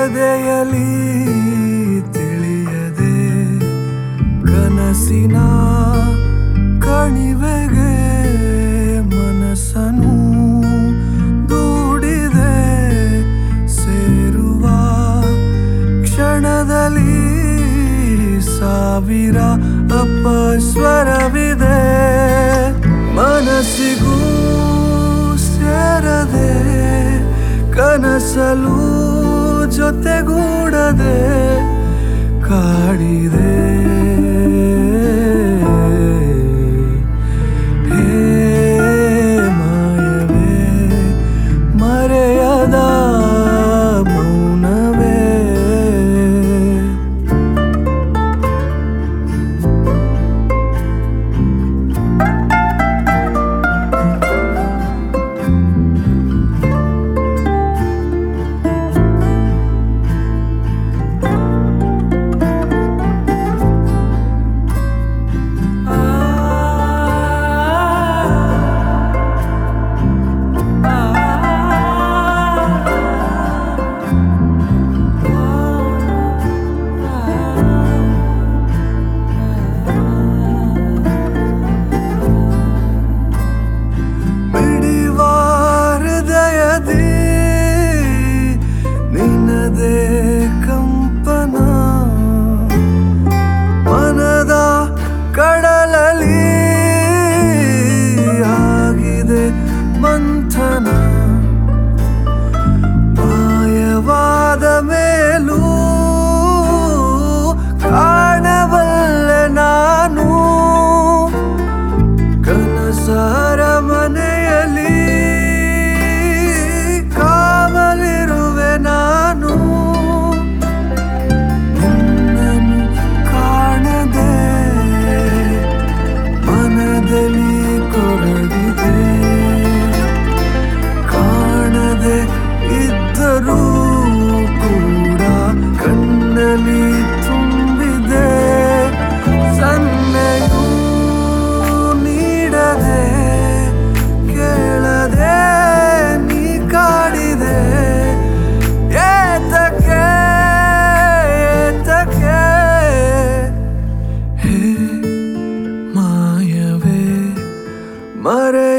ಎದೆಯಲಿ ತಿಳಿಯದೆ ಕನಸಿನ ಕಣಿವೆಗೆ ಮನಸ್ಸನು ದೂಡಿದೆ ಸೇರುವ ಕ್ಷಣದಲ್ಲಿ ಸಾವಿರ ಅಪಸ್ವರವಿದೆ ಮನಸ್ಸಿಗೂ ಸೇರದೆ ಕನಸಲು ಜೊತೆಗೂಡದೆ ಕಾಡಿದೆ ಹೇ ಮಾಯವೇ ಮರೆಯದ ಮೌನವೇ ಮಿಡಿವ ಹೃದಯದಿ ನಿನ್ನದೇ ಕಂಪನ ಮನದ ಕಡಲಲ್ಲಿ ಆಗಿದೆ ಮಂಥನ ಮಾಯವಾದ ಮೇಲೂ ಕಾಣಬಲ್ಲೆ ನಾನು ಕನಸಾರ ಮನೆಯಲ್ಲಿ ಕಾವಲಿರುವೆ ನಾನು ನಿನ್ನನ್ನು ಕಾಣದೆ ಮನದಲ್ಲಿ ಕೊರಗಿದೆ ಕಾಣದೆ ಇದ್ದರೂ ಕೂಡ ಕಣ್ಣಲ್ಲಿ ತುಂಬಿದೆ ಸನ್ನೆಯೂ ನೀಡದೆ ಕೇಳದೆ ನೀ ಕಾಡಿದೆ ಏತಕ್ಕೆ ಏತಕ್ಕೆ ಹೇ ಮಾಯವೇ ಮರೆ